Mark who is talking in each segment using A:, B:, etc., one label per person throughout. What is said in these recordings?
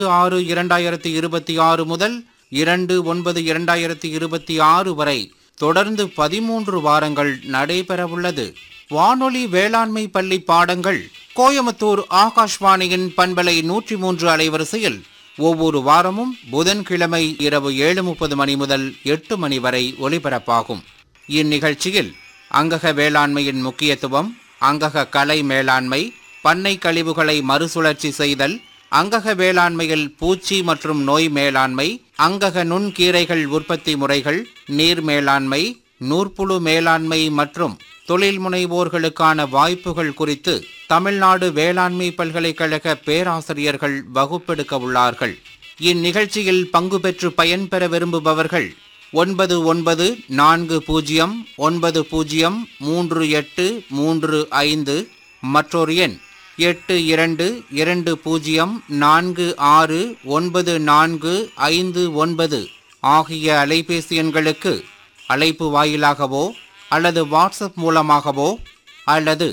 A: ஆறு இரண்டாயிரத்தி இருபத்தி ஆறு முதல் இரண்டு ஒன்பது இரண்டாயிரத்தி இருபத்தி ஆறு வரை தொடர்ந்து பதிமூன்று வாரங்கள் நடைபெறவுள்ளது வானொலி வேளாண்மை பள்ளி பாடங்கள் கோயமுத்தூர் ஆகாஷ்வாணியின் பண்பலை நூற்றி மூன்று அலைவரிசையில் ஒவ்வொரு வாரமும் புதன்கிழமை இரவு ஏழு முப்பது மணி முதல் எட்டு மணி வரை ஒலிபரப்பாகும் இந்நிகழ்ச்சியில் அங்கக வேளாண்மையின் முக்கியத்துவம் அங்கக கலை மேலாண்மை பண்ணை கழிவுகளை மறுசுழற்சி செய்தல் அங்கக வேளாண்மையில் பூச்சி மற்றும் நோய் மேலாண்மை அங்கக நுண்கீரைகள் உற்பத்தி முறைகள் நீர் மேலாண்மை நூற்புழு மேலாண்மை மற்றும் தொழில் முனைவோர்களுக்கான வாய்ப்புகள் குறித்து தமிழ்நாடு வேளாண்மை பல்கலைக்கழக பேராசிரியர்கள் வகுப்பெடுக்க உள்ளார்கள் இந்நிகழ்ச்சியில் பங்கு பெற்று பயன்பெற விரும்புபவர்கள் ஒன்பது ஒன்பது நான்கு பூஜ்ஜியம் ஒன்பது பூஜ்ஜியம் மூன்று எட்டு மூன்று ஐந்து மற்றொரு எண் எட்டு இரண்டு இரண்டு பூஜ்ஜியம் நான்கு ஆறு ஒன்பது நான்கு ஐந்து ஒன்பது ஆகிய அலைபேசி எண்களுக்கு அழைப்பு வாயிலாகவோ அல்லது வாட்ஸ்அப் மூலமாகவோ அல்லது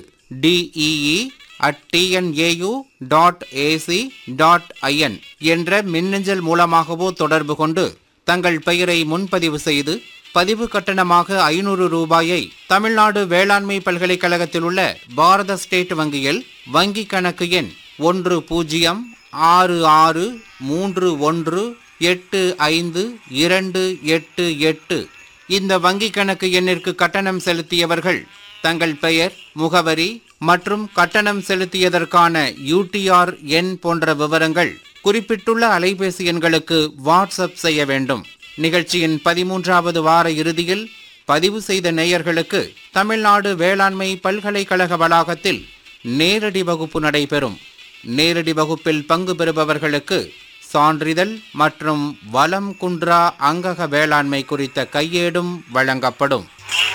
A: DEE at TNAU dot AC dot IN என்ற மின்னஞ்சல் மூலமாகவோ தொடர்பு கொண்டு தங்கள் பெயரை முன்பதிவு செய்து பதிவு கட்டணமாக ஐநூறு ரூபாயை தமிழ்நாடு வேளாண்மை பல்கலைக்கழகத்தில் உள்ள பாரத ஸ்டேட் வங்கியில் வங்கி கணக்கு எண் ஒன்று பூஜ்ஜியம் ஆறு ஆறு மூன்று ஒன்று எட்டு ஐந்து இரண்டு எட்டு எட்டு இந்த வங்கி கணக்கு எண்ணிற்கு கட்டணம் செலுத்தியவர்கள் தங்கள் பெயர் முகவரி மற்றும் கட்டணம் செலுத்தியதற்கான யூடிஆர் எண் போன்ற விவரங்கள் குறிப்பிட்டுள்ள அலைபேசி எண்களுக்கு வாட்ஸ்அப் செய்ய வேண்டும் நிகழ்ச்சியின் பதிமூன்றாவது வார இறுதியில் பதிவு செய்த நேயர்களுக்கு தமிழ்நாடு வேளாண்மை பல்கலைக்கழக வளாகத்தில் நேரடி வகுப்பு நடைபெறும் நேரடி வகுப்பில் பங்கு பெறுபவர்களுக்கு சான்றிதழ் மற்றும் வலம் குன்றா அங்கக வேளாண்மை குறித்த கையேடும் வழங்கப்படும்